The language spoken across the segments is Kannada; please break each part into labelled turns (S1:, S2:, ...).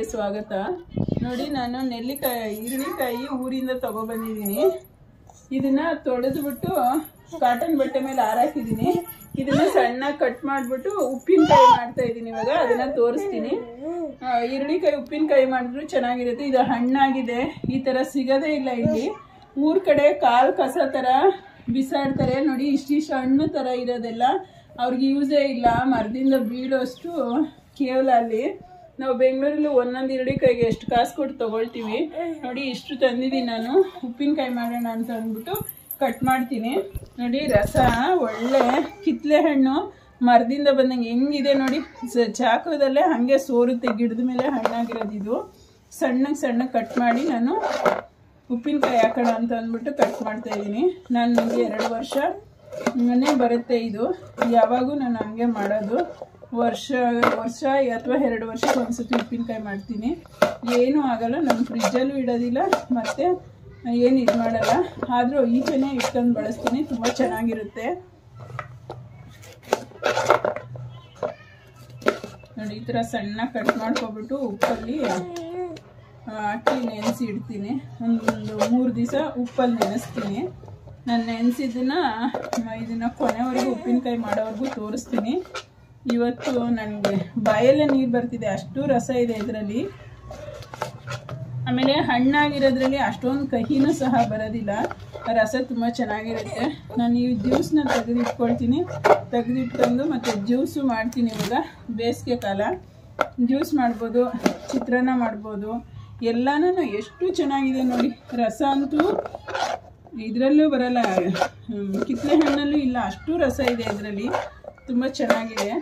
S1: ಸ್ವಾಗತ ನೋಡಿ ನಾನು ನೆಲ್ಲಿಕಾಯಿ ಈರುಳ್ಳಿಕಾಯಿ ಊರಿಂದ ತಗೊಬಂದಿದ್ದೀನಿ ಇದನ್ನ ತೊಳೆದ್ಬಿಟ್ಟು ಕಾಟನ್ ಬಟ್ಟೆ ಮೇಲೆ ಹಾರಾಕಿದ್ದೀನಿ ಇದನ್ನ ಸಣ್ಣ ಕಟ್ ಮಾಡ್ಬಿಟ್ಟು ಉಪ್ಪಿನಕಾಯಿ ಮಾಡ್ತಾ ಇದ್ದೀನಿ ಇವಾಗ ಅದನ್ನ ತೋರಿಸ್ತೀನಿ ಆ, ಈರುಳ್ಳಿಕಾಯಿ ಉಪ್ಪಿನಕಾಯಿ ಮಾಡಿದ್ರು ಚೆನ್ನಾಗಿರುತ್ತೆ ಇದು ಹಣ್ಣಾಗಿದೆ ಈ ತರ ಸಿಗದೇ ಇಲ್ಲ ಇಲ್ಲಿ ಊರ್ ಕಡೆ ಕಾಲ್ ಕಸ ತರ ಬಿಸಾಡ್ತಾರೆ ನೋಡಿ ಇಷ್ಟಿಷ್ಟು ಹಣ್ಣು ತರ ಇರೋದೆಲ್ಲ ಅವ್ರಿಗೆ ಯೂಸೇ ಇಲ್ಲ ಮರದಿಂದ ಬೀಳೋಷ್ಟು ಕೇವಲ ಅಲ್ಲಿ ನಾವು ಬೆಂಗಳೂರಲ್ಲಿ ಒಂದೊಂದು ಈರುಳ್ಳಿಕಾಯಿಗೆ ಎಷ್ಟು ಕಾಸು ಕೊಟ್ಟು ತಗೊಳ್ತೀವಿ ನೋಡಿ ಇಷ್ಟು ತಂದಿದ್ದೀನಿ ನಾನು ಉಪ್ಪಿನಕಾಯಿ ಮಾಡೋಣ ಅಂತ ಅಂದ್ಬಿಟ್ಟು ಕಟ್ ಮಾಡ್ತೀನಿ ನೋಡಿ ರಸ ಒಳ್ಳೆ ಕಿತ್ಲೆ ಹಣ್ಣು ಮರದಿಂದ ಬಂದಂಗೆ ಹೆಂಗಿದೆ ನೋಡಿ ಸ- ಚಾಕುದಲ್ಲೇ ಹಾಗೆ ಸೋರುತ್ತೆ ಗಿಡದ ಮೇಲೆ ಹಣ್ಣಾಗಿರೋದು ಇದು ಸಣ್ಣಗೆ ಸಣ್ಣಗೆ ಕಟ್ ಮಾಡಿ ನಾನು ಉಪ್ಪಿನಕಾಯಿ ಹಾಕೋಣ ಅಂತ ಅಂದ್ಬಿಟ್ಟು ಕಟ್ ಮಾಡ್ತಾ ಇದ್ದೀನಿ ನಾನು ನನಗೆ ಎರಡು ವರ್ಷ ಮನೆ ಬರುತ್ತೆ ಇದು ಯಾವಾಗೂ ನಾನು ಹಂಗೆ ಮಾಡೋದು ವರ್ಷ ವರ್ಷ ಅಥವಾ ಎರಡು ವರ್ಷಕ್ಕೆ ಒಂದ್ಸತಿ ಉಪ್ಪಿನಕಾಯಿ ಮಾಡ್ತೀನಿ ಏನೂ ಆಗಲ್ಲ ನಾನು ಫ್ರಿಜ್ಜಲ್ಲೂ ಇಡೋದಿಲ್ಲ ಮತ್ತು ಏನು ಇದು ಮಾಡಲ್ಲ ಆದರೂ ಈಚೆನೇ ಇಟ್ಕೊಂಡು ಬಳಸ್ತೀನಿ ತುಂಬ ಚೆನ್ನಾಗಿರುತ್ತೆ ನೋಡಿ ಈ ಥರ ಸಣ್ಣ ಕಟ್ ಮಾಡ್ಕೊಬಿಟ್ಟು ಉಪ್ಪಲ್ಲಿ ಹಾಕಿ ನೆನೆಸಿ ಇಡ್ತೀನಿ ಒಂದು ಮೂರು ದಿವಸ ಉಪ್ಪಲ್ಲಿ ನೆನೆಸ್ತೀನಿ ನಾನು ನೆನೆಸಿದ್ದನ್ನ ಇದನ್ನ ಕೊನೆವರೆಗೂ ಉಪ್ಪಿನಕಾಯಿ ಮಾಡೋವರೆಗೂ ತೋರಿಸ್ತೀನಿ ಇವತ್ತು ನನಗೆ ಬಾಯಲ್ಲೇ ನೀರು ಬರ್ತಿದೆ ಅಷ್ಟು ರಸ ಇದೆ ಇದರಲ್ಲಿ ಆಮೇಲೆ ಹಣ್ಣಾಗಿರೋದ್ರಲ್ಲಿ ಅಷ್ಟೊಂದು ಕಹಿನೂ ಸಹ ಬರೋದಿಲ್ಲ ರಸ ತುಂಬ ಚೆನ್ನಾಗಿರುತ್ತೆ ನಾನು ಈ ಜ್ಯೂಸ್ನ ತೆಗೆದಿಟ್ಕೊಳ್ತೀನಿ ತೆಗೆದಿಟ್ಕೊಂಡು ಮತ್ತು ಜ್ಯೂಸು ಮಾಡ್ತೀನಿ ಇವಾಗ ಬೇಸಿಗೆ ಕಾಲ ಜ್ಯೂಸ್ ಮಾಡ್ಬೋದು ಚಿತ್ರಾನ್ನ ಮಾಡ್ಬೋದು ಎಲ್ಲನೂ ಎಷ್ಟು ಚೆನ್ನಾಗಿದೆ ನೋಡಿ ರಸ ಅಂತೂ ಇದರಲ್ಲೂ ಬರಲ್ಲ ಹ್ಮ್, ಕಿತ್ತಳೆ ಹಣ್ಣಲ್ಲೂ ಇಲ್ಲ ಅಷ್ಟು ರಸ ಇದೆ ಇದರಲ್ಲಿ ತುಂಬ ಚೆನ್ನಾಗಿದೆ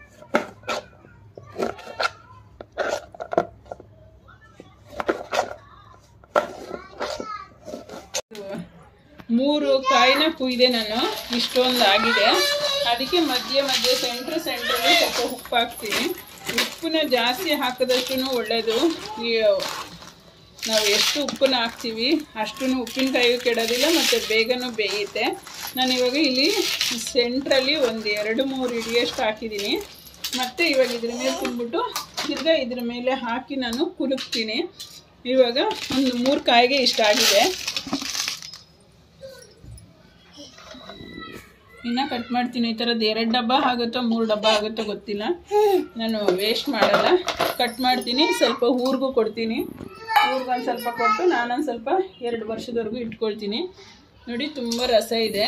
S1: ಮೂರು ಕಾಯಿನ ಕುಯ್ದೆ ನಾನು ಇಷ್ಟೊಂದು ಆಗಿದೆ ಅದಕ್ಕೆ ಮಧ್ಯೆ ಮಧ್ಯೆ ಸೆಂಟ್ರ್ ಸೆಂಟ್ರಲ್ಲಿ ಸ್ವಲ್ಪ ಉಪ್ಪು ಹಾಕ್ತೀನಿ ಉಪ್ಪನ್ನ ಜಾಸ್ತಿ ಹಾಕಿದಷ್ಟು ಒಳ್ಳೆಯದು ಈ ನಾವು ಎಷ್ಟು ಉಪ್ಪನ್ನ ಹಾಕ್ತೀವಿ ಅಷ್ಟು ಉಪ್ಪಿನಕಾಯಿ ಕೆಡೋದಿಲ್ಲ ಮತ್ತು ಬೇಗನೂ ಬೇಯುತ್ತೆ ನಾನು ಇವಾಗ ಇಲ್ಲಿ ಸೆಂಟ್ರಲ್ಲಿ ಒಂದು ಎರಡು ಮೂರು ಇಡಿಯಷ್ಟು ಹಾಕಿದ್ದೀನಿ ಮತ್ತು ಇವಾಗ ಇದ್ರ ಮೇಲೆ ತಿಂದ್ಬಿಟ್ಟು ತಿರ್ಗಾ ಇದ್ರ ಮೇಲೆ ಹಾಕಿ ನಾನು ಕುಲುಕ್ತೀನಿ ಇವಾಗ ಒಂದು ಮೂರು ಕಾಯಿಗೆ ಇಷ್ಟ ಆಗಿದೆ ಇನ್ನು ಕಟ್ ಮಾಡ್ತೀನಿ ಈ ಥರದ್ದು ಎರಡು ಡಬ್ಬ ಆಗುತ್ತೋ ಮೂರು ಡಬ್ಬ ಆಗುತ್ತೋ ಗೊತ್ತಿಲ್ಲ ನಾನು ವೇಸ್ಟ್ ಮಾಡಲ್ಲ ಕಟ್ ಮಾಡ್ತೀನಿ ಸ್ವಲ್ಪ ಊರಿಗೂ ಕೊಡ್ತೀನಿ ಊರಿಗೊಂದು ಸ್ವಲ್ಪ ಕೊಟ್ಟು ನಾನೊಂದು ಸ್ವಲ್ಪ ಎರಡು ವರ್ಷದವರೆಗೂ ಇಟ್ಕೊಳ್ತೀನಿ ನೋಡಿ ತುಂಬ ರಸ ಇದೆ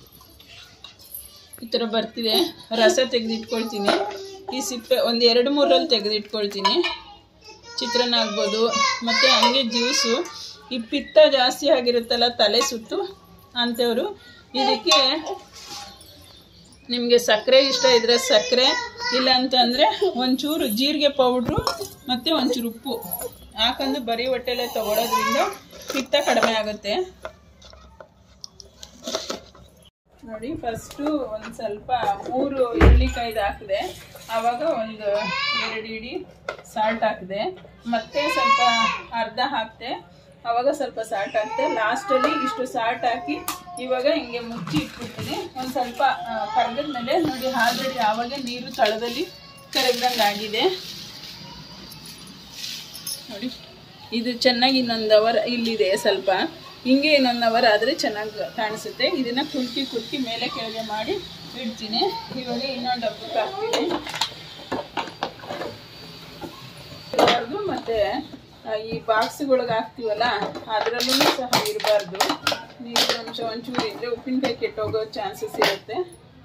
S1: ಈ ಥರ ಬರ್ತಿದೆ ರಸ ತೆಗೆದಿಟ್ಕೊಳ್ತೀನಿ ಈ ಸಿಪ್ಪೆ ಒಂದು ಎರಡು ಮೂರಲ್ಲಿ ತೆಗೆದಿಟ್ಕೊಳ್ತೀನಿ ಚಿತ್ರಾನ್ನ ಆಗ್ಬೋದು ಮತ್ತು ಹಂಗೆ ಜ್ಯೂಸು ಈ ಪಿತ್ತ ಜಾಸ್ತಿ ಆಗಿರುತ್ತಲ್ಲ ತಲೆ ಸುತ್ತು ಅಂಥವ್ರು ಇದಕ್ಕೆ ನಿಮಗೆ ಸಕ್ಕರೆ ಇಷ್ಟ ಇದ್ರೆ ಸಕ್ಕರೆ ಇಲ್ಲ ಅಂತಂದರೆ ಒಂಚೂರು ಜೀರಿಗೆ ಪೌಡ್ರು ಮತ್ತು ಒಂಚೂರು ಉಪ್ಪು ಹಾಕಂದು ಬರೀ ಹೊಟ್ಟೆಲೆ ತಗೊಳೋದ್ರಿಂದ ಪಿತ್ತ ಕಡಿಮೆ ಆಗುತ್ತೆ ನೋಡಿ ಫಸ್ಟು ಒಂದು ಸ್ವಲ್ಪ ಮೂರು ಈರುಳ್ಳಿಕಾಯ್ದು ಹಾಕಿದೆ ಆವಾಗ ಒಂದು ಎರಡು ಇಡಿ ಸಾಲ್ಟ್ ಹಾಕಿದೆ ಮತ್ತೆ ಸ್ವಲ್ಪ ಅರ್ಧ ಹಾಕಿದೆ ಆವಾಗ ಸ್ವಲ್ಪ ಸಾಲ್ಟ್ ಹಾಕಿದೆ ಲಾಸ್ಟಲ್ಲಿ ಇಷ್ಟು ಸಾಲ್ಟ್ ಹಾಕಿ ಇವಾಗ ಹಿಂಗೆ ಮುಚ್ಚಿ ಇಟ್ಬಿಡ್ತೀನಿ ಒಂದು ಸ್ವಲ್ಪ ಕರಗದ್ಮೇಲೆ ನೋಡಿ ಆಲ್ರೆಡಿ ಆವಾಗ ನೀರು ತಳದಲ್ಲಿ ಕರಗ್ದಂಗೆ ಆಗಿದೆ ನೋಡಿ ಇದು ಚೆನ್ನಾಗಿ ಇನ್ನೊಂದು ಅವರ್ ಇಲ್ಲಿದೆ ಸ್ವಲ್ಪ ಹಿಂಗೆ ಇನ್ನೊಂದು ಅವರ್ ಆದರೆ ಚೆನ್ನಾಗಿ ಕಾಣಿಸುತ್ತೆ ಇದನ್ನ ಕುಲ್ಕಿ ಕುಲ್ಕಿ ಮೇಲೆ ಕೆಳಗೆ ಮಾಡಿ ಇಡ್ತೀನಿ ಇವಾಗ ಇನ್ನೊಂದು ಡಬ್ಬಕ್ಕೆ ಹಾಕ್ತೀನಿ ಇರಬಾರ್ದು ಮತ್ತೆ ಆ, ಈ ಬಾಕ್ಸ್ಗಳಿಗೆ ಹಾಕ್ತೀವಲ್ಲ ಅದರಲ್ಲೂ ಸಹ ಇರಬಾರ್ದು ನೀರು ಅಂಶ ಒಂಚೂರು ಇದ್ರೆ ಉಪ್ಪಿನಕಾಯಿ ಕೆಟ್ಟೋಗೋ ಚಾನ್ಸಸ್ ಇರುತ್ತೆ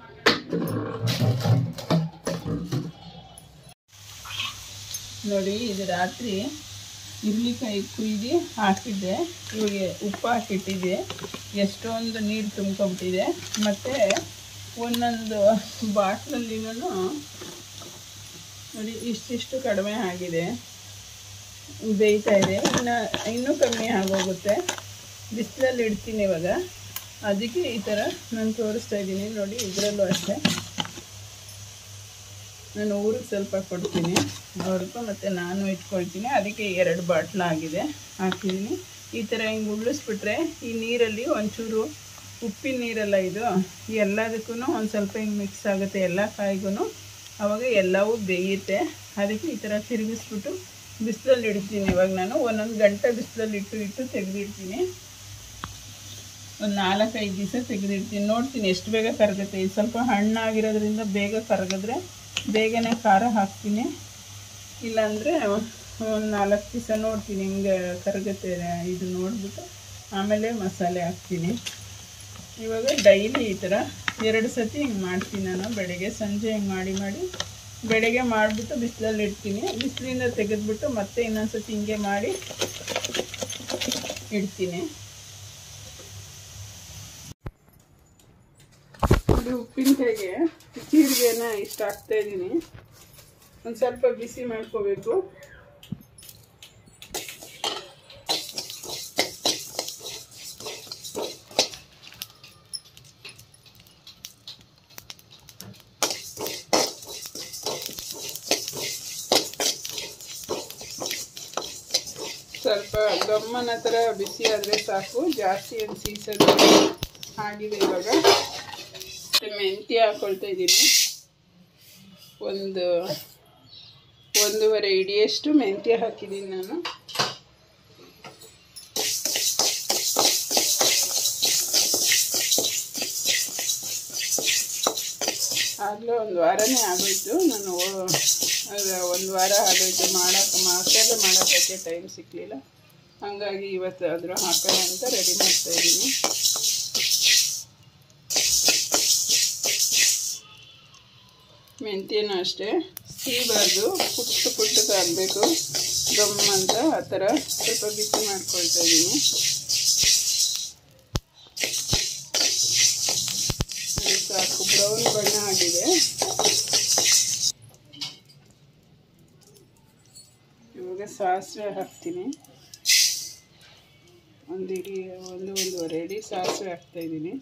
S1: ನೋಡಿ ಇದು ರಾತ್ರಿ ಇರ್ಲಿಕಾಯಿ ಕುಯ್ದು ಹಾಕಿದ್ದೆ ಇವಾಗ ಉಪ್ಪು ಹಾಕಿಟ್ಟಿದ್ದೆ ಎಷ್ಟೊಂದು ನೀರು ತುಂಬ್ಕೊಂಬಿಟ್ಟಿದೆ ಮತ್ತು ಒಂದೊಂದು ಬಾಟ್ಲಲ್ಲಿನೂ ನೋಡಿ ಇಷ್ಟಿಷ್ಟು ಕಡಿಮೆ ಆಗಿದೆ ಬೇಯ್ತಾ ಇದೆ ಇನ್ನು ಇನ್ನೂ ಕಮ್ಮಿ ಆಗೋಗುತ್ತೆ ಬಿಸಿಲಲ್ಲಿ ಇಡ್ತೀನಿ ಇವಾಗ ಅದಕ್ಕೆ ಈ ಥರ ನಾನು ತೋರಿಸ್ತಾ ಇದ್ದೀನಿ ನೋಡಿ ಇದರಲ್ಲೂ ಅಷ್ಟೇ ನಾನು ಊರಿಗೆ ಸ್ವಲ್ಪ ಕೊಡ್ತೀನಿ ಸ್ವಲ್ಪ ಮತ್ತು ನಾನು ಇಟ್ಕೊಳ್ತೀನಿ ಅದಕ್ಕೆ ಎರಡು ಬಾಟ್ಲ್ ಆಗಿದೆ ಹಾಕಿದ್ದೀನಿ ಈ ಥರ ಹಿಂಗೆ ಉಳ್ಳಿಸ್ಬಿಟ್ರೆ ಈ ನೀರಲ್ಲಿ ಒಂಚೂರು ಉಪ್ಪಿನ ನೀರಲ್ಲ ಇದು ಎಲ್ಲದಕ್ಕೂ ಒಂದು ಸ್ವಲ್ಪ ಹಿಂಗೆ ಮಿಕ್ಸ್ ಆಗುತ್ತೆ ಎಲ್ಲ ಕಾಯಿಗೂ ಆವಾಗ ಎಲ್ಲವೂ ಬೇಯುತ್ತೆ ಅದಕ್ಕೆ ಈ ಥರ ತಿರುಗಿಸ್ಬಿಟ್ಟು ಬಿಸಿಲಲ್ಲಿ ಇಡ್ತೀನಿ ಇವಾಗ ನಾನು ಒಂದೊಂದು ಗಂಟೆ ಬಿಸಿಲಲ್ಲಿ ಇಟ್ಟು ಇಟ್ಟು ತೆಗೆದಿಡ್ತೀನಿ ಒಂದು ನಾಲ್ಕೈದು ದಿವಸ ತೆಗೆದಿಡ್ತೀನಿ ನೋಡ್ತೀನಿ ಎಷ್ಟು ಬೇಗ ಕರಗುತ್ತೆ ಇದು ಸ್ವಲ್ಪ ಹಣ್ಣಾಗಿರೋದ್ರಿಂದ ಬೇಗ ಕರಗಿದ್ರೆ ಬೇಗನೆ ಖಾರ ಹಾಕ್ತೀನಿ ಇಲ್ಲಾಂದರೆ ಒಂದು ನಾಲ್ಕು ದಿವಸ ನೋಡ್ತೀನಿ ಹಿಂಗೆ ಕರಗುತ್ತೆ ಇದು ನೋಡಿಬಿಟ್ಟು ಆಮೇಲೆ ಮಸಾಲೆ ಹಾಕ್ತೀನಿ ಇವಾಗ ಡೈಲಿ ಈ ಥರ ಎರಡು ಸತಿ ಹಿಂಗೆ ಮಾಡ್ತೀನಿ ನಾನು ಬೆಳಗ್ಗೆ ಸಂಜೆ ಹಿಂಗೆ ಮಾಡಿ ಮಾಡಿ ಬೆಳಗ್ಗೆ ಮಾಡಿಬಿಟ್ಟು ಬಿಸಿಲಲ್ಲಿ ಇಡ್ತೀನಿ ಬಿಸಿಲಿಂದ ತೆಗೆದ್ಬಿಟ್ಟು ಮತ್ತೆ ಇನ್ನೊಂದು ಸತಿ ಹಿಂಗೆ ಮಾಡಿ ಇಡ್ತೀನಿ ನೋಡಿ ಉಪ್ಪಿನಕಾಯಿಗೆ ಜೀರಿಗೆನ ಇಷ್ಟ ಹಾಕ್ತಾ ಇದ್ದೀನಿ ಒಂದು ಸ್ವಲ್ಪ ಬಿಸಿ ಮಾಡ್ಕೋಬೇಕು ಸ್ವಲ್ಪ ಗಮ್ಮನ ಥರ ಬಿಸಿ ಆದರೆ ಸಾಕು ಜಾಸ್ತಿ ಏನು ಸೀಸೋದು ಆಗಿದೆ ಇವಾಗ ಮತ್ತೆ ಮೆಂತ್ಯ ಹಾಕೊಳ್ತಾ ಇದ್ದೀನಿ ಒಂದು ಒಂದೂವರೆ ಇಡಿಯಷ್ಟು ಮೆಂತ್ಯ ಹಾಕಿದ್ದೀನಿ ನಾನು ಆಗಲೇ ಒಂದು ವಾರನೇ ಆಗೋಯ್ತು ನಾನು ಓ- ಅದು ಒಂದು ವಾರ ಆಗೋಯ್ತು ಮಾಡೋಕೆ ಮಸಾಲೆ ಮಾಡೋಕ್ಕೆ ಟೈಮ್ ಸಿಕ್ಕಲಿಲ್ಲ ಹಾಗಾಗಿ ಇವತ್ತು ಆದರೂ ಹಾಕೋಣ ಅಂತ ರೆಡಿ ಮಾಡ್ತಾ ಇದ್ದೀನಿ ಮೆಂತ್ಯನೂ ಅಷ್ಟೇ ಸೀಬಾರ್ದು ಪುಟ್ಟು ಪುಟ್ಟಕ್ಕೆ ಆಗಬೇಕು ಗಮ್ ಅಂತ ಆ ಥರ ಸ್ವಲ್ಪ ಬಿಸಿ ಮಾಡ್ಕೊಳ್ತಾ ಇದ್ದೀನಿ ಅದು ಸಾಕು ಬ್ರೌನ್ ಬಣ್ಣ ಆಗಿದೆ ಇವಾಗ ಸಾಸಿವೆ ಹಾಕ್ತೀನಿ ಒಂದು ಇಡೀ ಒಂದು ಒಂದೂವರೆ ಇಡೀ ಸಾಸಿವೆ ಹಾಕ್ತಾ ಇದ್ದೀನಿ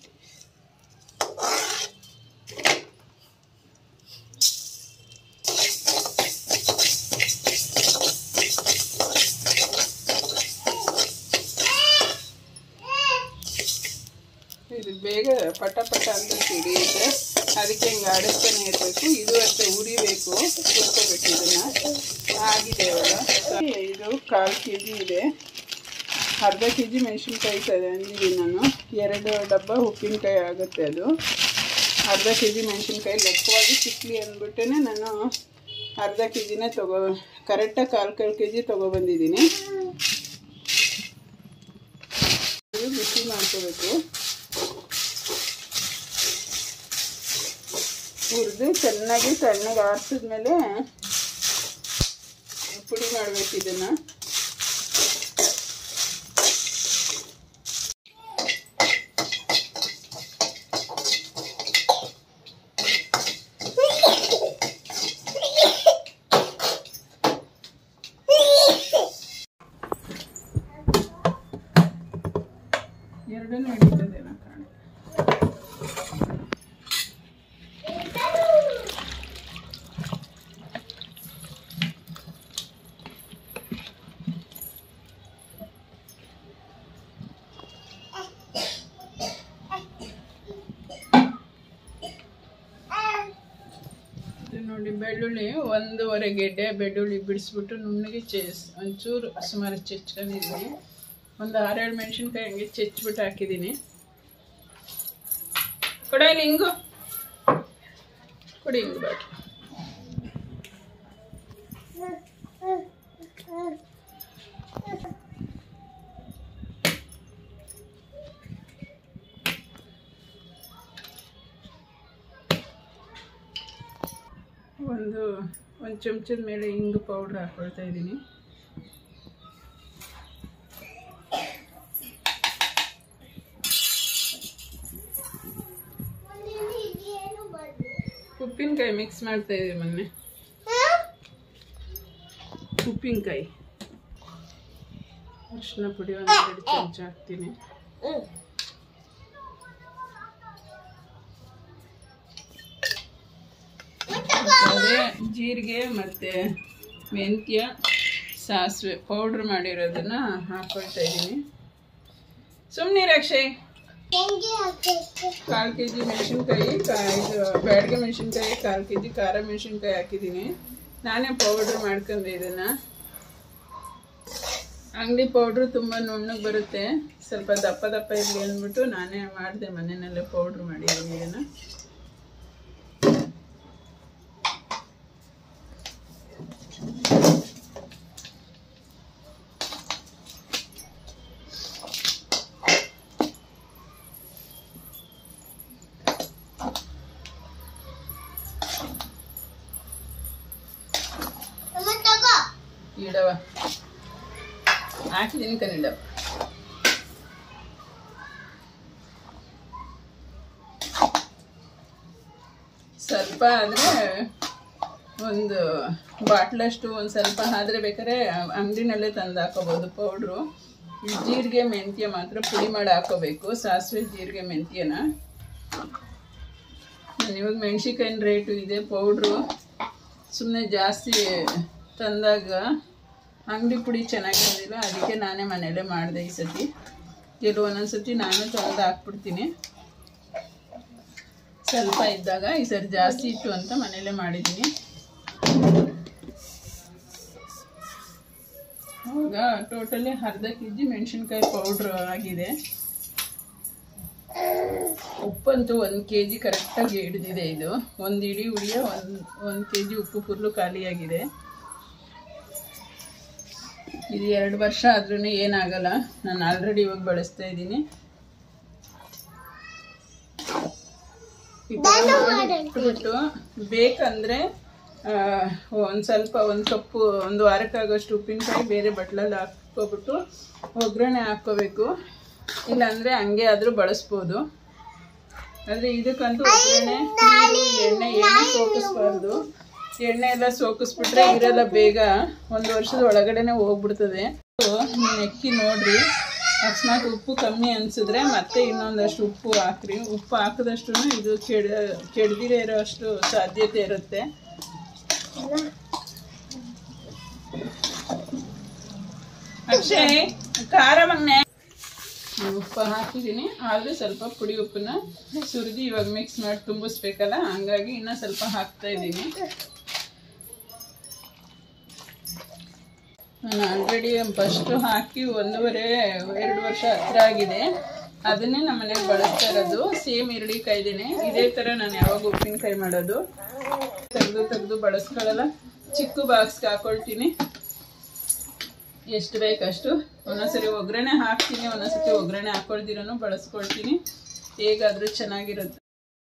S1: ಇದು ಬೇಗ ಪಟ ಪಟ ಅಂತ ಸಿಡಿಯುತ್ತೆ ಅದಕ್ಕೆ ಹಿಂಗೆ ಆಡಿಸ್ತಾನೆ ಇರಬೇಕು ಇದು ಅಷ್ಟೇ ಉರಿಬೇಕು ಹುರ್ಕೋಬೇಕು ಇದನ್ನು ಆಗಿದೆ ಇವಾಗ ಇದು ಕಾಲು ಕೆ ಜಿ ಇದೆ ಅರ್ಧ ಕೆ ಜಿ ಮೆಣಸಿನ್ಕಾಯಿ ತಂದಿದ್ದೀನಿ ನಾನು ಎರಡು ಡಬ್ಬ ಉಪ್ಪಿನಕಾಯಿ ಆಗುತ್ತೆ ಅದು ಅರ್ಧ ಕೆ ಜಿ ಮೆಣಸಿನ್ಕಾಯಿ ಲೆಕ್ಕವಾಗಿ ಸಿಕ್ಕಲಿ ಅಂದ್ಬಿಟ್ಟೇ ನಾನು ಅರ್ಧ ಕೆ ಜಿನೇ ತಗೋ ಕರೆಕ್ಟಾಗಿ ಕಾಲು ಕಾಲು ಕೆ ಜಿ ತೊಗೊಬಂದಿದ್ದೀನಿ ಇದು ಬಿಸಿ ಮಾಡ್ಕೋಬೇಕು ಹುರಿದು ಚೆನ್ನಾಗಿ ತಣ್ಣಗೆ ಆರಿಸಿದ್ಮೇಲೆ ಪುಡಿ ಮಾಡಬೇಕು ಇದನ್ನು ಎರಡನ್ನೂ ಹಿಡಿತದೆ ನಾ ಕಾಣೆ ಇದು ನೋಡಿ ಬೆಳ್ಳುಳ್ಳಿ ಒಂದೂವರೆ ಗೆಡ್ಡೆ ಬೆಳ್ಳುಳ್ಳಿ ಬಿಡಿಸ್ಬಿಟ್ಟು ನುಣ್ಣಗೆ ಚೆಸ್ ಒಂಚೂರು ಸುಮಾರು ಚೆಚ್ಕೊಂಡಿದ್ದೀನಿ ಒಂದು ಆರೇಳು ಮೆಣಸಿನ್ಕಾಯಿ ಹಂಗೆ ಚೆಚ್ಬಿಟ್ಟು ಹಾಕಿದ್ದೀನಿ ಕೊಡ ಇಲ್ಲಿ ಹಿಂಗು ಕೊಡಿ ಹಿಂಗು ಬಾಕಿ ಒಂದು ಒಂದು ಚಮಚದ ಮೇಲೆ ಹಿಂಗು ಪೌಡ್ರ್ ಹಾಕ್ಕೊಳ್ತಾ ಇದ್ದೀನಿ ಉಪ್ಪಿನಕಾಯಿ ಮಿಕ್ಸ್ ಮಾಡ್ತಾ ಇದ್ದೀವಿ ಮೊನ್ನೆ ಉಪ್ಪಿನಕಾಯಿ ಅರಿಶಿನ ಪುಡಿ ಒಂದು ಎರಡು ಚಮಚ ಹಾಕ್ತೀನಿ ಅದೇ ಜೀರಿಗೆ ಮತ್ತು ಮೆಂತ್ಯ ಸಾಸಿವೆ ಪೌಡ್ರ್ ಮಾಡಿರೋದನ್ನ ಹಾಕ್ಕೊಳ್ತಾ ಇದ್ದೀನಿ ಸುಮ್ಮನೆ ಅಕ್ಷಯ್ ಕಾಲು ಕೆ ಜಿ ಮೆಣಸಿನ್ಕಾಯಿ ಇದು ಬ್ಯಾಡ್ಗೆ ಮೆಣಸಿನ್ಕಾಯಿ ಕಾಲು ಕೆ ಜಿ ಖಾರ ಮೆಣಸಿನ್ಕಾಯಿ ಹಾಕಿದ್ದೀನಿ ನಾನೇ ಪೌಡ್ರ್ ಮಾಡ್ಕೊಂಡೆ ಇದನ್ನು ಅಂಗಡಿ ಪೌಡ್ರು ತುಂಬ ನುಣ್ಣಗೆ ಬರುತ್ತೆ ಸ್ವಲ್ಪ ದಪ್ಪ ದಪ್ಪ ಇರಲಿ ಅಂದ್ಬಿಟ್ಟು ನಾನೇ ಮಾಡಿದೆ ಮನೆಯಲ್ಲೇ ಪೌಡ್ರ್ ಮಾಡಿದ್ದೀನಿ ಇದನ್ನು ಇಡವ ಹಾಕಿದ್ದೀನಿ ಕನ್ನಡ ಸ್ವಲ್ಪ ಆದರೆ ಒಂದು ಬಾಟ್ಲಷ್ಟು ಒಂದು ಸ್ವಲ್ಪ ಆದ್ರೆ ಬೇಕಾದ್ರೆ ಅಂಗಡಿನಲ್ಲೇ ತಂದು ಹಾಕೋಬೋದು ಪೌಡ್ರು ಈ ಜೀರಿಗೆ ಮೆಂತ್ಯ ಮಾತ್ರ ಪುಡಿ ಮಾಡಿ ಹಾಕೋಬೇಕು ಸಾಸಿವೆ ಜೀರಿಗೆ ಮೆಂತ್ಯನ ನಾನು ಇವಾಗ ಮೆಣ್ಸಿನ್ಕಾಯಿನ ರೇಟು ಇದೆ ಪೌಡ್ರು ಸುಮ್ಮನೆ ಜಾಸ್ತಿ ತಂದಾಗ ಅಂಗಡಿ ಪುಡಿ ಚೆನ್ನಾಗಿರೋದಿಲ್ಲ ಅದಕ್ಕೆ ನಾನೇ ಮನೆಯಲ್ಲೇ ಮಾಡಿದೆ ಈ ಸತಿ ಕೆಲವು ಒಂದೊಂದು ಸತಿ ನಾನೇ ತಂದು ಹಾಕ್ಬಿಡ್ತೀನಿ ಸ್ವಲ್ಪ ಇದ್ದಾಗ ಈ ಸರಿ ಜಾಸ್ತಿ ಇತ್ತು ಅಂತ ಮನೆಯಲ್ಲೇ ಮಾಡಿದ್ದೀನಿ ಆವಾಗ ಟೋಟಲಿ ಅರ್ಧ ಕೆ ಜಿ ಮೆಣಸಿನ್ಕಾಯಿ ಪೌಡ್ರ್ ಆಗಿದೆ ಉಪ್ಪಂತೂ ಒಂದು ಕೆ ಜಿ ಕರೆಕ್ಟಾಗಿ ಹಿಡಿದಿದೆ ಇದು ಒಂದು ಇಡೀ ಉಳಿಯ ಒಂದು ಒಂದು ಕೆ ಜಿ ಉಪ್ಪು ಫುಲ್ಲು ಖಾಲಿಯಾಗಿದೆ ಇದು ಎರಡು ವರ್ಷ ಆದ್ರೂ ಏನಾಗಲ್ಲ ನಾನು ಆಲ್ರೆಡಿ ಇವಾಗ ಬಳಸ್ತಾ ಇದ್ದೀನಿ ಇಟ್ಬಿಟ್ಟು ಬೇಕಂದ್ರೆ ಒಂದು ಸ್ವಲ್ಪ ಒಂದು ಕಪ್ಪು ಒಂದು ವಾರಕ್ಕಾಗೋಷ್ಟು ಉಪ್ಪಿನಕಾಯಿ ಬೇರೆ ಬಟ್ಲಲ್ಲಿ ಹಾಕ್ಕೊಬಿಟ್ಟು ಒಗ್ಗರಣೆ ಹಾಕ್ಕೋಬೇಕು ಇಲ್ಲಾಂದರೆ ಹಂಗೆ ಆದರೂ ಬಳಸ್ಬೋದು ಆದರೆ ಇದಕ್ಕಂತೂ ಒಗ್ಗರಣೆ ನೀರು ಎಣ್ಣೆ ಎಣ್ಣೆ ಸೋಕಿಸ್ಬಾರ್ದು ಎಣ್ಣೆ ಎಲ್ಲ ಸೋಕಿಸ್ಬಿಟ್ರೆ ಇರೆಲ್ಲ ಬೇಗ ಒಂದು ವರ್ಷದ ಒಳಗಡೆನೆ ಹೋಗ್ಬಿಡ್ತದೆ ನೆಕ್ಕಿ ನೋಡ್ರಿ ಅಕಸ್ಮಾತ್ ಉಪ್ಪು ಕಮ್ಮಿ ಅನ್ಸಿದ್ರೆ ಮತ್ತೆ ಇನ್ನೊಂದಷ್ಟು ಉಪ್ಪು ಹಾಕ್ರಿ ಉಪ್ಪು ಹಾಕಿದಷ್ಟು ಇದು ಕೆಡ ಕೆಡ್ದಿರೇ ಇರೋ ಅಷ್ಟು ಸಾಧ್ಯತೆ ಇರುತ್ತೆ ಅಕ್ಷಯ್ ಖಾರ ಮಗ್ನೆ ಉಪ್ಪು ಹಾಕಿದ್ದೀನಿ ಆದರೂ ಸ್ವಲ್ಪ ಪುಡಿ ಉಪ್ಪನ್ನ ಸುರಿದು ಇವಾಗ ಮಿಕ್ಸ್ ಮಾಡಿ ತುಂಬಿಸ್ಬೇಕಲ್ಲ ಹಂಗಾಗಿ ಇನ್ನೂ ಸ್ವಲ್ಪ ಹಾಕ್ತಾ ಇದ್ದೀನಿ ನಾನು ಆಲ್ರೆಡಿ ಫಸ್ಟು ಹಾಕಿ ಒಂದೂವರೆ ಎರಡು ವರ್ಷ ಹತ್ರ ಆಗಿದೆ ಅದನ್ನೇ ನಮ್ಮ ಮನೆಗೆ ಬಳಸ್ತಾ ಇರೋದು ಸೇಮ್ ಈರುಳ್ಳಿಕಾಯ್ದೇನೆ ಇದೇ ಥರ ನಾನು ಯಾವಾಗ ಉಪ್ಪಿನಕಾಯಿ ಮಾಡೋದು ತೆಗೆದು ತೆಗೆದು ಬಳಸ್ಕೊಳ್ಳಲ್ಲ ಚಿಕ್ಕ ಬಾಕ್ಸ್ಗೆ ಹಾಕೊಳ್ತೀನಿ ಎಷ್ಟು ಬೇಕಷ್ಟು ಒಂದೊಂದ್ಸರಿ ಒಗ್ಗರಣೆ ಹಾಕ್ತೀನಿ ಒಂದೊಂದ್ಸತಿ ಒಗ್ಗರಣೆ ಹಾಕೊಳ್ದಿರೋನು ಬಳಸ್ಕೊಳ್ತೀನಿ ಹೇಗಾದರೂ ಚೆನ್ನಾಗಿರುತ್ತೆ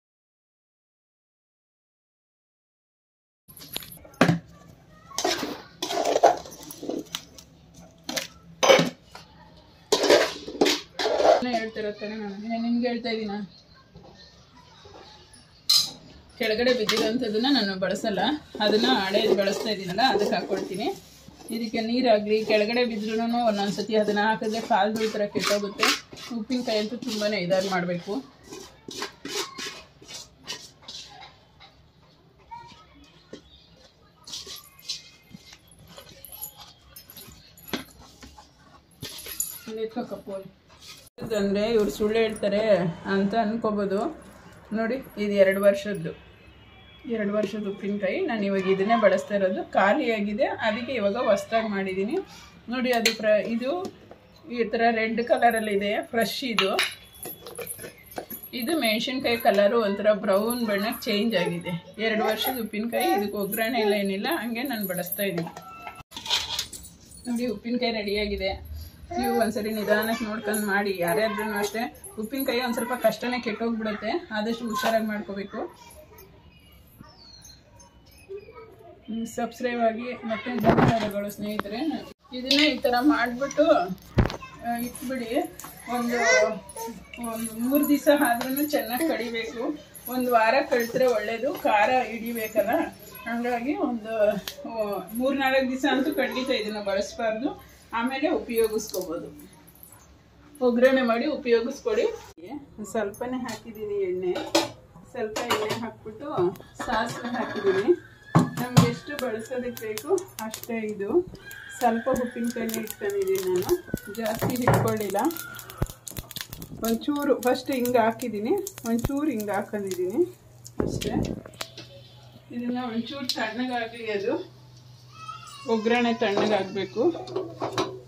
S1: ಹೇಳ್ತಿರತ್ತಾನೆ ನಾನು ನಿಮ್ಗೆ ಹೇಳ್ತಾ ಇದ್ದೀನ ಕೆಳಗಡೆ ಬಿದ್ದಿರೋಂಥದ್ದನ್ನ ನಾನು ಬಳಸಲ್ಲ ಅದನ್ನ ಹಳೆ ಬಳಸ್ತಾ ಇದ್ದೀನಲ್ಲ ಅದಕ್ಕೆ ಹಾಕ್ಕೊಳ್ತೀನಿ ಇದಕ್ಕೆ ನೀರಾಗಲಿ ಕೆಳಗಡೆ ಬಿದ್ರೂ ಒಂದೊಂದ್ಸತಿ ಅದನ್ನ ಹಾಕಿದ್ರೆ ಕಾಲು ಥರ ಕೆಟ್ಟೋಗುತ್ತೆ ಉಪ್ಪಿನಕಾಯಿ ಅಂತೂ ತುಂಬಾ ಇದಾಗಿ ಮಾಡಬೇಕು ಅಂದರೆ ಇವ್ರು ಸುಳ್ಳು ಹೇಳ್ತಾರೆ ಅಂತ ಅನ್ಕೋಬೋದು ನೋಡಿ ಇದು ಎರಡು ವರ್ಷದ್ದು ಎರಡು ವರ್ಷದ ಉಪ್ಪಿನಕಾಯಿ ನಾನು ಇವಾಗ ಇದನ್ನೇ ಬಳಸ್ತಾ ಇರೋದು ಖಾಲಿಯಾಗಿದೆ ಅದಕ್ಕೆ ಇವಾಗ ಹೊಸ್ದಾಗಿ ಮಾಡಿದ್ದೀನಿ ನೋಡಿ ಅದು ಪ್ರ ಇದು ಈ ಥರ ರೆಡ್ ಕಲರಲ್ಲಿದೆ ಫ್ರೆಶ್ ಇದು ಇದು ಮೆಣಸಿನ್ಕಾಯಿ ಕಲರು ಒಂಥರ ಬ್ರೌನ್ ಬಣ್ಣಕ್ಕೆ ಚೇಂಜ್ ಆಗಿದೆ ಎರಡು ವರ್ಷದ ಉಪ್ಪಿನಕಾಯಿ ಇದಕ್ಕೆ ಒಗ್ಗರಣೆ ಎಲ್ಲ ಏನಿಲ್ಲ ಹಂಗೆ ನಾನು ಬಳಸ್ತಾ ಇದ್ದೀನಿ ನೋಡಿ ಉಪ್ಪಿನಕಾಯಿ ರೆಡಿಯಾಗಿದೆ ನೀವು ಒಂದ್ಸರಿ ನಿಧಾನಕ್ಕೆ ನೋಡ್ಕೊಂಡು ಮಾಡಿ ಯಾರ್ಯಾದ್ರೂ ಅಷ್ಟೇ ಉಪ್ಪಿನಕಾಯಿ ಒಂದು ಸ್ವಲ್ಪ ಕಷ್ಟನೇ ಕೆಟ್ಟೋಗ್ಬಿಡುತ್ತೆ ಆದಷ್ಟು ಹುಷಾರಾಗಿ ಮಾಡ್ಕೋಬೇಕು ಸಬ್ಸ್ಕ್ರೈಬ್ ಆಗಿ ಮತ್ತೆ ಧನ್ಯವಾದಗಳು ಸ್ನೇಹಿತರೆ ಇದನ್ನ ಈ ಥರ ಮಾಡಿಬಿಟ್ಟು ಇಟ್ಬಿಡಿ ಒಂದು ಒಂದು ಮೂರು ದಿವಸ ಆದ್ರೂ ಚೆನ್ನಾಗಿ ಕಡಿಬೇಕು ಒಂದು ವಾರ ಕಳಿದ್ರೆ ಒಳ್ಳೇದು ಖಾರ ಹಿಡಿಬೇಕಲ್ಲ ಹಾಗಾಗಿ ಒಂದು ಮೂರು ನಾಲ್ಕು ದಿವಸ ಅಂತೂ ಖಂಡಿತ ಇದನ್ನು ಬಳಸಬಾರ್ದು ಆಮೇಲೆ ಉಪಯೋಗಿಸ್ಕೋಬೋದು ಒಗ್ಗರಣೆ ಮಾಡಿ ಉಪಯೋಗಿಸ್ಕೊಡಿ ಸ್ವಲ್ಪನೇ ಹಾಕಿದ್ದೀನಿ ಎಣ್ಣೆ ಸ್ವಲ್ಪ ಎಣ್ಣೆ ಹಾಕ್ಬಿಟ್ಟು ಸಾಸಿವೆ ಹಾಕಿದ್ದೀನಿ ನಮ್ಗೆ ಎಷ್ಟು ಬಳಸೋದಕ್ಕೆ ಬೇಕು ಅಷ್ಟೇ ಇದು ಸ್ವಲ್ಪ ಉಪ್ಪಿನಕಾಯಿನೇ ಇಟ್ಕೊಂಡಿದ್ದೀನಿ ನಾನು ಜಾಸ್ತಿ ಇಟ್ಕೊಳ್ಳಿಲ್ಲ ಒಂಚೂರು ಫಸ್ಟ್ ಹಿಂಗೆ ಹಾಕಿದ್ದೀನಿ ಒಂಚೂರು ಹಿಂಗೆ ಹಾಕೊಂಡಿದ್ದೀನಿ ಅಷ್ಟೇ ಇದನ್ನು ಒಂಚೂರು ತಣ್ಣಗಾಗಲಿ ಅದು ಒಗ್ಗರಣೆ ತಣ್ಣಗಾಗಬೇಕು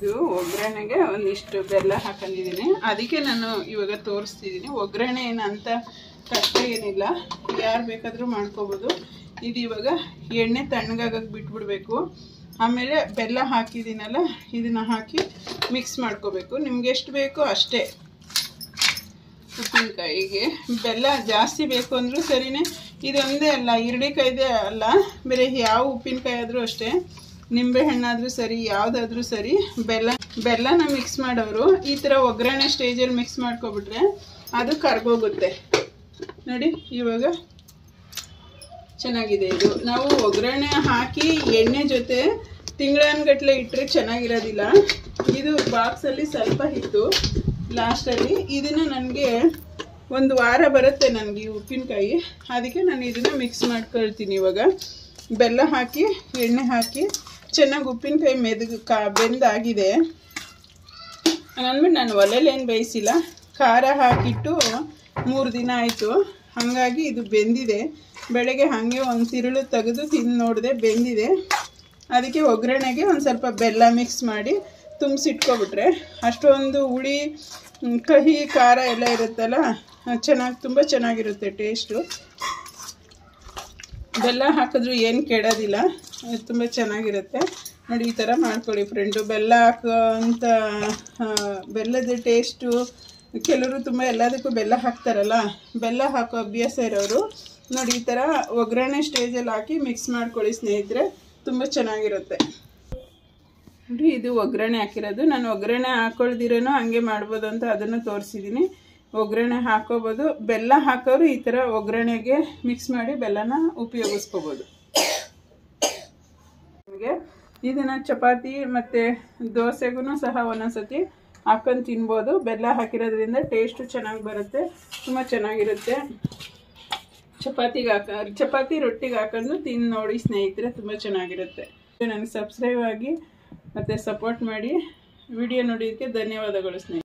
S1: ಇದು ಒಗ್ಗರಣೆಗೆ ಒಂದಿಷ್ಟು ಬೆಲ್ಲ ಹಾಕೊಂಡಿದ್ದೀನಿ ಅದಕ್ಕೆ ನಾನು ಇವಾಗ ತೋರಿಸ್ತಿದ್ದೀನಿ ಒಗ್ಗರಣೆ ಏನಂತ ಕಷ್ಟ ಏನಿಲ್ಲ ಯಾರು ಬೇಕಾದರೂ ಮಾಡ್ಕೋಬೋದು ಇದು ಇವಾಗ ಎಣ್ಣೆ ತಣ್ಣಗಾಗಕ್ಕೆ ಬಿಟ್ಬಿಡ್ಬೇಕು ಆಮೇಲೆ ಬೆಲ್ಲ ಹಾಕಿದ್ದೀನಲ್ಲ ಇದನ್ನು ಹಾಕಿ ಮಿಕ್ಸ್ ಮಾಡ್ಕೋಬೇಕು ನಿಮ್ಗೆ ಎಷ್ಟು ಬೇಕೋ ಅಷ್ಟೇ ಉಪ್ಪಿನಕಾಯಿಗೆ ಬೆಲ್ಲ ಜಾಸ್ತಿ ಬೇಕು ಅಂದರೂ ಸರಿನೇ ಇದೊಂದೇ ಅಲ್ಲ ಇರಡಿಕಾಯ್ದೆ ಅಲ್ಲ ಬೇರೆ ಯಾವ ಉಪ್ಪಿನಕಾಯಿ ಆದರೂ ಅಷ್ಟೇ ನಿಂಬೆ ಹಣ್ಣಾದರೂ ಸರಿ ಯಾವುದಾದ್ರೂ ಸರಿ ಬೆಲ್ಲ ಬೆಲ್ಲನ ಮಿಕ್ಸ್ ಮಾಡೋರು ಈ ಥರ ಒಗ್ಗರಣೆ ಸ್ಟೇಜಲ್ಲಿ ಮಿಕ್ಸ್ ಮಾಡ್ಕೊಬಿಟ್ರೆ ಅದು ಕರ್ಗೋಗುತ್ತೆ ನೋಡಿ ಇವಾಗ ಚೆನ್ನಾಗಿದೆ ಇದು ನಾವು ಒಗ್ಗರಣೆ ಹಾಕಿ ಎಣ್ಣೆ ಜೊತೆ ತಿಂಗಳನ್ಗಟ್ಲೆ ಇಟ್ಟರೆ ಚೆನ್ನಾಗಿರೋದಿಲ್ಲ ಇದು ಬಾಕ್ಸಲ್ಲಿ ಸ್ವಲ್ಪ ಇತ್ತು ಲಾಸ್ಟಲ್ಲಿ ಇದನ್ನು ನನಗೆ ಒಂದು ವಾರ ಬರುತ್ತೆ ನನಗೆ ಈ ಉಪ್ಪಿನಕಾಯಿ ಅದಕ್ಕೆ ನಾನು ಇದನ್ನು ಮಿಕ್ಸ್ ಮಾಡ್ಕೊಳ್ತೀನಿ ಇವಾಗ ಬೆಲ್ಲ ಹಾಕಿ ಎಣ್ಣೆ ಹಾಕಿ ಚೆನ್ನಾಗಿ ಉಪ್ಪಿನಕಾಯಿ ಮೆದಗ ಕಾ ಬೆಂದಾಗಿದೆ ಅಂದ್ಬಿಟ್ಟು ನಾನು ಒಲೆಲೇನು ಬೇಯಿಸಿಲ್ಲ ಖಾರ ಹಾಕಿಟ್ಟು ಮೂರು ದಿನ ಆಯಿತು ಹಾಗಾಗಿ ಇದು ಬೆಂದಿದೆ ಬೆಳಗ್ಗೆ ಹಾಗೆ ಒಂದು ತಿರುಳು ತೆಗೆದು ತಿಂದು ನೋಡಿದೆ ಬೆಂದಿದೆ ಅದಕ್ಕೆ ಒಗ್ಗರಣೆಗೆ ಒಂದು ಸ್ವಲ್ಪ ಬೆಲ್ಲ ಮಿಕ್ಸ್ ಮಾಡಿ ತುಂಬಿಸಿಟ್ಕೊಬಿಟ್ರೆ ಅಷ್ಟೊಂದು ಹುಳಿ ಹ್ಮ್, ಕಹಿ ಖಾರ ಎಲ್ಲ ಇರುತ್ತಲ್ಲ ಚೆನ್ನಾಗಿ ತುಂಬ ಚೆನ್ನಾಗಿರುತ್ತೆ ಟೇಸ್ಟು ಬೆಲ್ಲ ಹಾಕಿದ್ರು ಏನು ಕೆಡೋದಿಲ್ಲ ತುಂಬ ಚೆನ್ನಾಗಿರುತ್ತೆ ನೋಡಿ ಈ ಥರ ಮಾಡ್ಕೊಳ್ಳಿ ಫ್ರೆಂಡು ಬೆಲ್ಲ ಹಾಕೋಂಥ ಆ, ಬೆಲ್ಲದ ಟೇಸ್ಟು ಕೆಲವರು ತುಂಬ ಎಲ್ಲದಕ್ಕೂ ಬೆಲ್ಲ ಹಾಕ್ತಾರಲ್ಲ ಬೆಲ್ಲ ಹಾಕೋ ಅಭ್ಯಾಸ ಇರೋರು ನೋಡಿ ಈ ಥರ ಒಗ್ಗರಣೆ ಸ್ಟೇಜಲ್ಲಿ ಹಾಕಿ ಮಿಕ್ಸ್ ಮಾಡ್ಕೊಳ್ಳಿ ಸ್ನೇಹಿತರೆ ತುಂಬ ಚೆನ್ನಾಗಿರುತ್ತೆ ನೋಡಿ ಇದು ಒಗ್ಗರಣೆ ಹಾಕಿರೋದು ನಾನು ಒಗ್ಗರಣೆ ಹಾಕೊಳ್ದಿರೋನು ಹಂಗೆ ಮಾಡ್ಬೋದು ಅಂತ ಅದನ್ನು ತೋರಿಸಿದ್ದೀನಿ ಒಗ್ಗರಣೆ ಹಾಕೋಬೋದು ಬೆಲ್ಲ ಹಾಕೋರು ಈ ಥರ ಒಗ್ಗರಣೆಗೆ ಮಿಕ್ಸ್ ಮಾಡಿ ಬೆಲ್ಲನ ಉಪಯೋಗಿಸ್ಕೋಬೋದು ನಿಮಗೆ ಇದನ್ನು ಚಪಾತಿ ಮತ್ತು ದೋಸೆಗೂ ಸಹ ಒಂದೊಂದ್ಸತಿ ಹಾಕೊಂಡು ತಿನ್ಬೋದು ಬೆಲ್ಲ ಹಾಕಿರೋದ್ರಿಂದ ಟೇಸ್ಟು ಚೆನ್ನಾಗಿ ಬರುತ್ತೆ ತುಂಬ ಚೆನ್ನಾಗಿರುತ್ತೆ ಚಪಾತಿಗೆ ಹಾಕ ಚಪಾತಿ ರೊಟ್ಟಿಗೆ ಹಾಕೊಂಡು ತಿಂದು ನೋಡಿ ಸ್ನೇಹಿತರೆ ತುಂಬ ಚೆನ್ನಾಗಿರುತ್ತೆ ನನಗೆ ಸಬ್ಸ್ಕ್ರೈಬ್ ಆಗಿ ಮತ್ತು ಸಪೋರ್ಟ್ ಮಾಡಿ ವಿಡಿಯೋ ನೋಡೋದಕ್ಕೆ ಧನ್ಯವಾದಗಳು ಸ್ನೇಹಿತರೆ